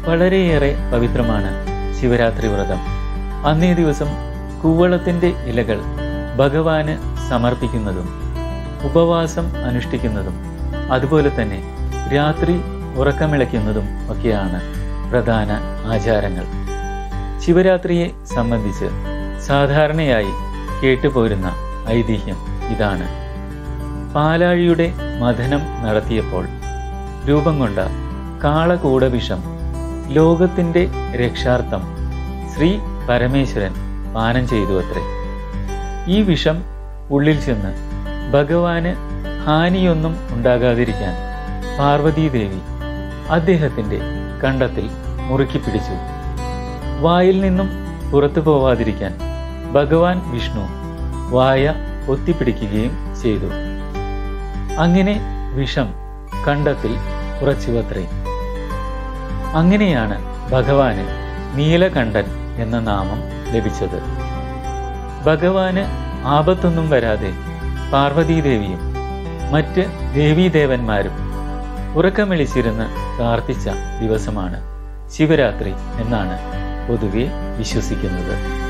വളരെയേറെ പവിത്രമാണ് ശിവരാത്രി വ്രതം അന്നേ ദിവസം കൂവളത്തിന്റെ ഇലകൾ ഭഗവാന് സമർപ്പിക്കുന്നതും ഉപവാസം അനുഷ്ഠിക്കുന്നതും അതുപോലെ തന്നെ രാത്രി ഉറക്കമിളയ്ക്കുന്നതും ഒക്കെയാണ് പ്രധാന ആചാരങ്ങൾ ശിവരാത്രിയെ സംബന്ധിച്ച് സാധാരണയായി കേട്ടുപോരുന്ന ഐതിഹ്യം ഇതാണ് പാലാഴിയുടെ മഥനം നടത്തിയപ്പോൾ രൂപം കൊണ്ട കാളകൂടവിഷം ലോകത്തിന്റെ രക്ഷാർത്ഥം ശ്രീ പരമേശ്വരൻ പാനം ചെയ്തു അത്രേ ഈ വിഷം ഉള്ളിൽ ചെന്ന് ഭഗവാന് ഹാനിയൊന്നും ഉണ്ടാകാതിരിക്കാൻ പാർവതീദേവി അദ്ദേഹത്തിന്റെ കണ്ടത്തിൽ മുറുക്കി പിടിച്ചു വായിൽ നിന്നും പുറത്തു പോവാതിരിക്കാൻ ഭഗവാൻ വിഷ്ണു വായ ഒത്തിപ്പിടിക്കുകയും ചെയ്തു അങ്ങനെ വിഷം കണ്ടത്തിൽ ഉറച്ചുവത്രേ അങ്ങനെയാണ് ഭഗവാന് നീലകണ്ഠൻ എന്ന നാമം ലഭിച്ചത് ഭഗവാന് ആപത്തൊന്നും വരാതെ പാർവതീദേവിയും മറ്റ് ദേവീദേവന്മാരും ഉറക്കമിളിച്ചിരുന്ന് പ്രാർത്ഥിച്ച ദിവസമാണ് ശിവരാത്രി എന്നാണ് പൊതുവെ വിശ്വസിക്കുന്നത്